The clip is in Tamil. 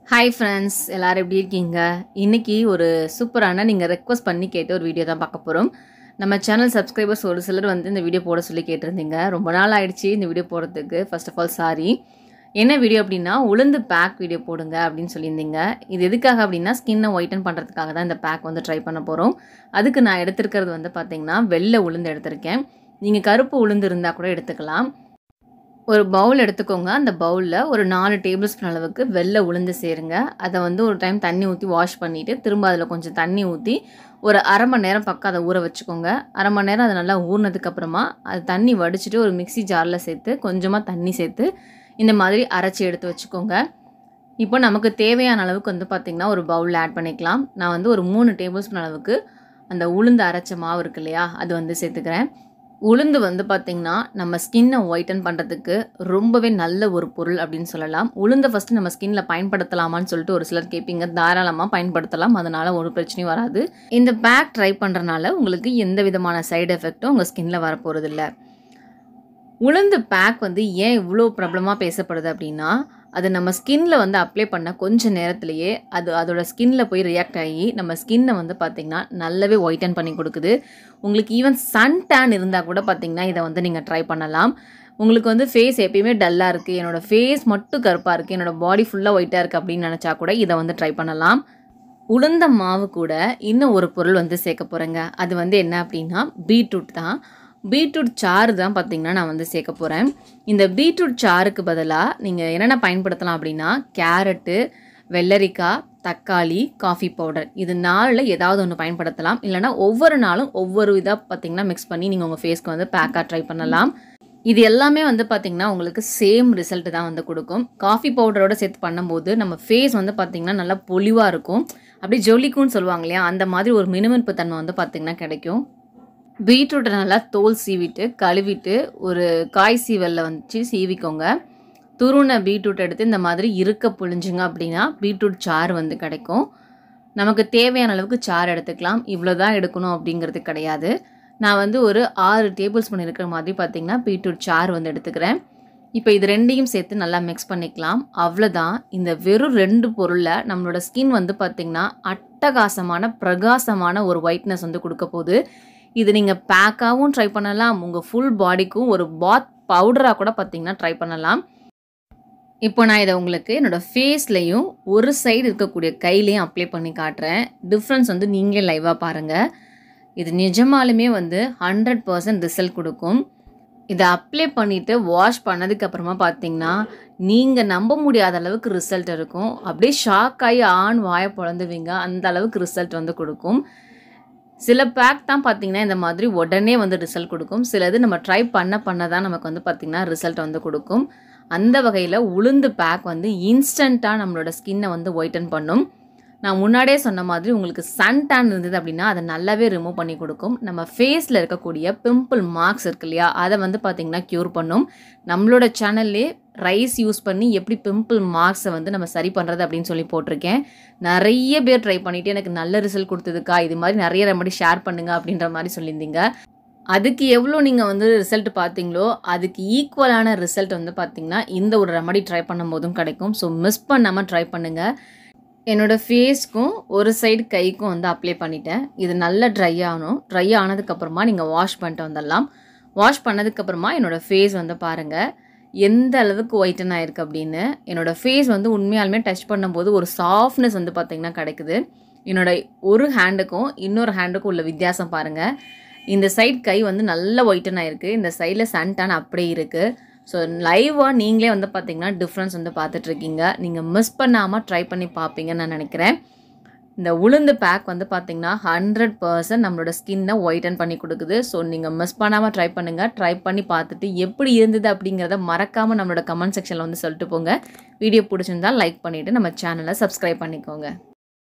ஹாய் ஃப்ரெண்ட்ஸ் எல்லாரும் எப்படி இருக்கீங்க இன்னைக்கு ஒரு சூப்பரான நீங்கள் ரெக்வஸ்ட் பண்ணி கேட்ட ஒரு வீடியோ தான் பார்க்க போகிறோம் நம்ம சேனல் சப்ஸ்கிரைபர்ஸ் ஒரு சிலர் வந்து இந்த வீடியோ போட சொல்லி கேட்டிருந்தீங்க ரொம்ப நாள் ஆயிடுச்சு இந்த வீடியோ போடுறதுக்கு ஃபர்ஸ்ட் ஆஃப் ஆல் சாரி என்ன வீடியோ அப்படின்னா உளுந்து பேக் வீடியோ போடுங்க அப்படின்னு சொல்லியிருந்தீங்க இது எதுக்காக அப்படின்னா ஸ்கின்னை ஒயிட்டன் பண்ணுறதுக்காக தான் இந்த பேக் வந்து ட்ரை பண்ண போகிறோம் அதுக்கு நான் எடுத்திருக்கிறது வந்து பார்த்தீங்கன்னா வெள்ளை உளுந்து எடுத்திருக்கேன் நீங்கள் கருப்பு உளுந்து இருந்தால் கூட எடுத்துக்கலாம் ஒரு பவுல் எடுத்துக்கோங்க அந்த பவுலில் ஒரு நாலு டேபிள் ஸ்பூன் அளவுக்கு வெள்ளை உளுந்து சேருங்க அதை வந்து ஒரு டைம் தண்ணி ஊற்றி வாஷ் பண்ணிவிட்டு திரும்ப அதில் கொஞ்சம் தண்ணி ஊற்றி ஒரு அரை மணி நேரம் பக்கம் அதை ஊற வச்சுக்கோங்க அரை மணி நேரம் அது நல்லா ஊறினதுக்கப்புறமா அது தண்ணி வடிச்சிட்டு ஒரு மிக்ஸி ஜாரில் சேர்த்து கொஞ்சமாக தண்ணி சேர்த்து இந்த மாதிரி அரைச்சி எடுத்து வச்சுக்கோங்க இப்போ நமக்கு தேவையான அளவுக்கு வந்து பார்த்திங்கன்னா ஒரு பவுலில் ஆட் பண்ணிக்கலாம் நான் வந்து ஒரு மூணு டேபிள் ஸ்பூன் அளவுக்கு அந்த உளுந்து அரைச்ச மாவு இருக்கு இல்லையா அது வந்து சேர்த்துக்கிறேன் உளுந்து வந்து பார்த்திங்கன்னா நம்ம ஸ்கின்னை ஒயிட்டன் பண்ணுறதுக்கு ரொம்பவே நல்ல ஒரு பொருள் அப்படின்னு சொல்லலாம் உளுந்தை ஃபஸ்ட்டு நம்ம ஸ்கின்ல பயன்படுத்தலாமான்னு சொல்லிட்டு ஒரு சிலர் கேட்பீங்க தாராளமாக பயன்படுத்தலாம் அதனால் ஒரு பிரச்சனையும் வராது இந்த பேக் ட்ரை பண்ணுறனால உங்களுக்கு எந்த விதமான சைடு எஃபெக்ட்டும் உங்கள் ஸ்கின்ல வரப்போகிறதில்ல உளுந்து பேக் வந்து ஏன் இவ்வளோ ப்ராப்ளமாக பேசப்படுது அப்படின்னா அது நம்ம ஸ்கின்ல வந்து அப்ளை பண்ண கொஞ்ச நேரத்திலேயே அது அதோட ஸ்கின்ல போய் ரியாக்ட் ஆகி நம்ம ஸ்கின்னை வந்து பார்த்திங்கன்னா நல்லாவே ஒயிட்டன் பண்ணி கொடுக்குது உங்களுக்கு ஈவன் சன் டேன் இருந்தால் கூட பார்த்திங்கன்னா இதை வந்து நீங்கள் ட்ரை பண்ணலாம் உங்களுக்கு வந்து ஃபேஸ் எப்பயுமே டல்லாக இருக்குது என்னோடய ஃபேஸ் மட்டும் கருப்பாக இருக்குது என்னோடய பாடி ஃபுல்லாக ஒயிட்டாக இருக்குது அப்படின்னு நினச்சா கூட இதை வந்து ட்ரை பண்ணலாம் உளுந்த மாவு கூட இன்னும் ஒரு பொருள் வந்து சேர்க்க போகிறேங்க அது வந்து என்ன அப்படின்னா பீட்ரூட் தான் பீட்ரூட் சாறு தான் பார்த்திங்கன்னா நான் வந்து சேர்க்க போகிறேன் இந்த பீட்ரூட் சாருக்கு பதிலாக நீங்கள் என்னென்ன பயன்படுத்தலாம் அப்படின்னா கேரட்டு வெள்ளரிக்காய் தக்காளி காஃபி பவுடர் இது நாளில் ஏதாவது ஒன்று பயன்படுத்தலாம் இல்லைனா ஒவ்வொரு நாளும் ஒவ்வொரு இதாக பார்த்திங்கன்னா மிக்ஸ் பண்ணி நீங்கள் உங்கள் ஃபேஸ்க்கு வந்து பேக்காக ட்ரை பண்ணலாம் இது எல்லாமே வந்து பார்த்திங்கன்னா உங்களுக்கு சேம் ரிசல்ட் தான் வந்து கொடுக்கும் காஃபி பவுடரோட சேர்த்து பண்ணும்போது நம்ம ஃபேஸ் வந்து பார்த்திங்கன்னா நல்லா பொலிவாக இருக்கும் அப்படியே ஜொலிக்கும்னு சொல்லுவாங்க இல்லையா அந்த மாதிரி ஒரு மினுமினுப்பு தன்மை வந்து பார்த்திங்கன்னா கிடைக்கும் பீட்ரூட்டை நல்லா தோல் சீவிட்டு கழுவிட்டு ஒரு காய் சீவலில் வந்துச்சு சீவிக்கோங்க துருண பீட்ரூட் எடுத்து இந்த மாதிரி இருக்க புழிஞ்சுங்க அப்படின்னா பீட்ரூட் சாறு வந்து கிடைக்கும் நமக்கு தேவையான அளவுக்கு சாறு எடுத்துக்கலாம் இவ்வளோ தான் எடுக்கணும் அப்படிங்கிறது கிடையாது நான் வந்து ஒரு ஆறு டேபிள் ஸ்பூன் இருக்கிற மாதிரி பார்த்திங்கன்னா பீட்ரூட் சாறு வந்து எடுத்துக்கிறேன் இப்போ இது ரெண்டையும் சேர்த்து நல்லா மிக்ஸ் பண்ணிக்கலாம் அவ்வளோதான் இந்த வெறும் ரெண்டு பொருளில் நம்மளோட ஸ்கின் வந்து பார்த்திங்கன்னா அட்டகாசமான பிரகாசமான ஒரு ஒயிட்னஸ் வந்து கொடுக்க போகுது இது நீங்கள் பேக்காகவும் ட்ரை பண்ணலாம் உங்கள் ஃபுல் பாடிக்கும் ஒரு பாத் பவுடராக கூட பார்த்தீங்கன்னா ட்ரை பண்ணலாம் இப்போ நான் இதை உங்களுக்கு என்னோடய ஃபேஸ்லேயும் ஒரு சைடு இருக்கக்கூடிய கையிலையும் அப்ளை பண்ணி காட்டுறேன் டிஃப்ரென்ஸ் வந்து நீங்களே லைவாக பாருங்கள் இது நிஜமாலுமே வந்து ஹண்ட்ரட் பர்சன்ட் ரிசல்ட் கொடுக்கும் இதை அப்ளை பண்ணிவிட்டு வாஷ் பண்ணதுக்கப்புறமா பார்த்தீங்கன்னா நீங்கள் நம்ப முடியாத அளவுக்கு ரிசல்ட் இருக்கும் அப்படியே ஷாக் ஆகி ஆண் வாயை பிறந்துவீங்க அந்த அளவுக்கு ரிசல்ட் வந்து கொடுக்கும் சில பேக் தான் பார்த்திங்கன்னா இந்த மாதிரி உடனே வந்து ரிசல்ட் கொடுக்கும் சிலது நம்ம ட்ரை பண்ண பண்ண தான் நமக்கு வந்து பார்த்திங்கன்னா ரிசல்ட் வந்து கொடுக்கும் அந்த வகையில் உளுந்து பேக் வந்து இன்ஸ்டண்ட்டாக நம்மளோட ஸ்கின்னை வந்து ஒயிட்டன் பண்ணும் நான் முன்னாடியே சொன்ன மாதிரி உங்களுக்கு சன் டேன் இருந்தது அப்படின்னா அதை நல்லாவே ரிமூவ் பண்ணி கொடுக்கும் நம்ம ஃபேஸில் இருக்கக்கூடிய பிம்பிள் மார்க்ஸ் இருக்கு இல்லையா அதை வந்து பார்த்திங்கன்னா க்யூர் பண்ணும் நம்மளோட சேனல்லே ரைஸ் யூஸ் பண்ணி எப்படி பிம்பிள் மார்க்ஸை வந்து நம்ம சரி பண்ணுறது அப்படின்னு சொல்லி போட்டிருக்கேன் நிறைய பேர் ட்ரை பண்ணிவிட்டு எனக்கு நல்ல ரிசல்ட் கொடுத்ததுக்கா இது மாதிரி நிறைய ரெமடி ஷேர் பண்ணுங்க அப்படின்ற மாதிரி சொல்லியிருந்தீங்க அதுக்கு எவ்வளோ நீங்கள் வந்து ரிசல்ட் பார்த்தீங்களோ அதுக்கு ஈக்குவலான ரிசல்ட் வந்து பார்த்தீங்கன்னா இந்த ஒரு ரெமடி ட்ரை பண்ணும் போதும் கிடைக்கும் ஸோ மிஸ் பண்ணாமல் ட்ரை பண்ணுங்கள் என்னோடய ஃபேஸ்க்கும் ஒரு சைடு கைக்கும் வந்து அப்ளை பண்ணிட்டேன் இது நல்லா ட்ரை ஆகணும் ட்ரை ஆனதுக்கப்புறமா நீங்கள் வாஷ் பண்ணிட்டு வந்துடலாம் வாஷ் பண்ணதுக்கப்புறமா என்னோடய ஃபேஸ் வந்து பாருங்கள் எந்த அளவுக்கு ஒயிட்டன் ஆயிருக்கு அப்படின்னு என்னோடய ஃபேஸ் வந்து உண்மையாலுமே டச் பண்ணும்போது ஒரு சாஃப்ட்னஸ் வந்து பார்த்திங்கன்னா கிடைக்குது என்னோட ஒரு ஹேண்டுக்கும் இன்னொரு ஹேண்டுக்கும் உள்ள வித்தியாசம் பாருங்கள் இந்த சைட் கை வந்து நல்ல ஒயிட்டன் ஆயிருக்கு இந்த சைடில் சன்டான் அப்படியே இருக்குது ஸோ லைவாக நீங்களே வந்து பார்த்தீங்கன்னா டிஃப்ரென்ஸ் வந்து பார்த்துட்ருக்கீங்க நீங்கள் மிஸ் பண்ணாமல் ட்ரை பண்ணி பார்ப்பீங்கன்னு நான் நினைக்கிறேன் இந்த உளுந்து பேக் வந்து பார்த்தீங்கன்னா ஹண்ட்ரட் பர்சன்ட் நம்மளோட ஸ்கின்னை ஒயிட்டன் பண்ணி கொடுக்குது ஸோ நீங்கள் மிஸ் பண்ணாமல் ட்ரை பண்ணுங்கள் ட்ரை பண்ணி பார்த்துட்டு எப்படி இருந்தது அப்படிங்கிறத மறக்காமல் நம்மளோட கமெண்ட் செக்ஷனில் வந்து சொல்லிட்டு போங்க வீடியோ பிடிச்சிருந்தால் லைக் பண்ணிவிட்டு நம்ம சேனலை சப்ஸ்கிரைப் பண்ணிக்கோங்க